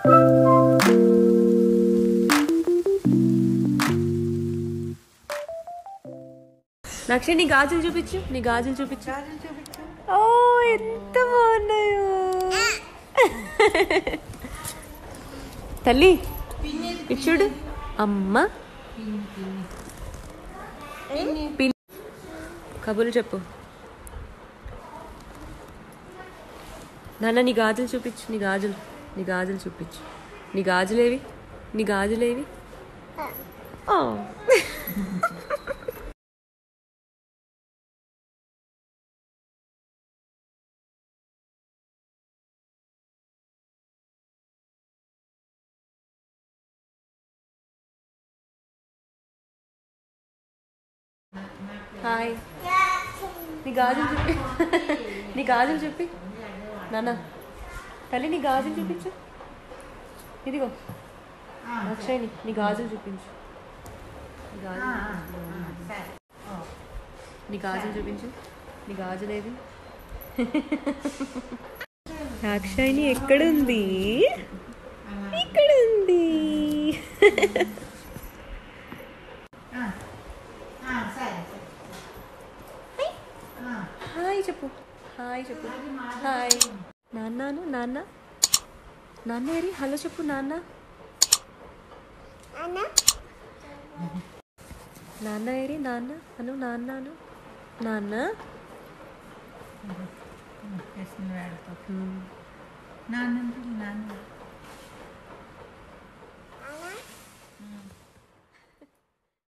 నక్ష నీ గాజులు చూపించు నీ గాజులు చూపించు గాజులు చూపించు ఓ ఎంత బాగున్నాయో తల్లి ఇటు చూడు అమ్మ పిన్ని. కబుర్లు చెప్పు నాన్న నీ గాజులు చూపించు నీ గాజులు నీ గాజులు చూపించు నీ గాజులేవి నీ గాజులేవి ఓ హాయ్ నీ గాజులు చూపి నీ గాజులు చూపి నాన్న తల్లి నీ గాజులు చూపించు ఇదిగో అక్షయ్ని నీ గాజులు చూపించు నీ గాజులు నీ గాజులు చూపించు నీ గాజులు ఏవి అక్షయ్ని ఎక్కడుంది ఇక్కడ ఉంది సరే హాయ్ చెప్పు హాయ్ చెప్పు హాయ్ నాన్నాను నాన్న నాన్న ఏరి హలో చెప్పు నాన్న నాన్న ఏరి నాన్న అను నాన్నాను నాన్న కృష్ణ వాడితో నాన్న నాన్న